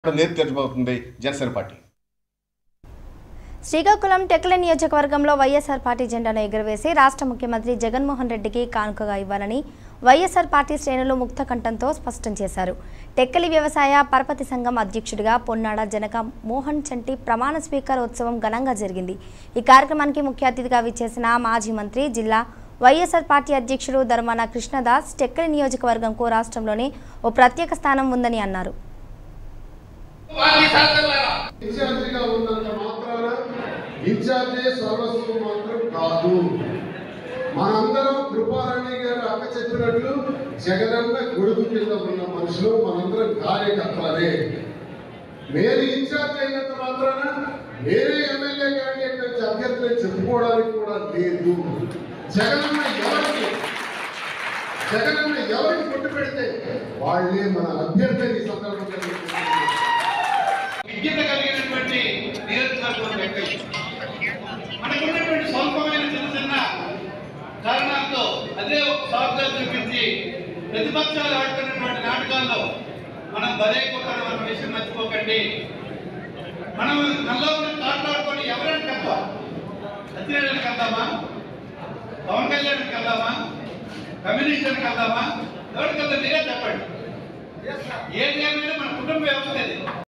నేర్పు తెరచబోతుంది జనసేన పార్టీ శ్రీకాకుళం టెక్ల నియోజకవర్గంలో వైఎస్ఆర్ పార్టీ జెండాను ఎగురవేసి రాష్ట్ర ముఖ్యమంత్రి జగన్మోహన్ రెడ్డికి కానుకగా ఇవ్వాలని వైఎస్ఆర్ పార్టీ శ్రేణులు ముక్త కంఠంతో స్పష్టం చేశారు టెక్కలి వ్యవసాయ పరపతి సంఘం అధ్యక్షుడిగా పొన్నాడ జనక మోహన్ చంటి ప్రమాణ స్వీకార ఉత్సవం ఘనంగా జరిగింది ఈ కార్యక్రమానికి ముఖ్య అతిథిగా విచ్చేసిన మాజీ మంత్రి జిల్లా వైఎస్ఆర్ పార్టీ అధ్యక్షుడు ధర్మాన కృష్ణదాస్ టెక్కలి నియోజకవర్గంకు రాష్ట్రంలోనే ఓ ప్రత్యేక స్థానం ఉందని అన్నారు ఇన్ఛార్జిగా ఉన్నంత మాత్రాన ఇన్ఛార్జే సర్వస్వం మాత్రం కాదు మనందరం కృపారాణి గారు అక్క చెప్పినట్లు జగనన్న గొడుగు కింద ఉన్న మనుషులు మనందరం కార్యకర్తలనే నేను ఇన్ఛార్జ్ అయినంత మాత్రాన నేనే ఎమ్మెల్యే క్యాండిడేట్ నుంచి అభ్యర్థులు చెప్పుకోవడానికి కూడా లేదు జగనన్న ఎవరికి జగనన్న ఎవరికి కొట్టు పెడితే వాళ్ళే మన అభ్యర్థి ఈ సందర్భంగా నేను చెప్తున్నాను. విజ్ఞత కలిగినటువంటి నియోజకవర్గం వ్యక్తులు మనకున్నటువంటి స్వల్పమైన చిన్న చిన్న కారణాలతో అదే ఒక సాఫ్ట్వేర్ చూపించి ప్రతిపక్షాలు ఆడుతున్నటువంటి నాటకాల్లో మనం బలైపోతాం అన్న విషయం మర్చిపోకండి మనం నల్లో ఉన్న మాట్లాడుకొని ఎవరైనా కద్దాం సత్యనారాయణ కద్దామా పవన్ కళ్యాణ్ కద్దామా కమ్యూనిస్ట్ కద్దామా ఎవరికి కద్దాం మీరే చెప్పండి ఏది ఏమైనా మన కుటుంబ వ్యవస్థ ఇది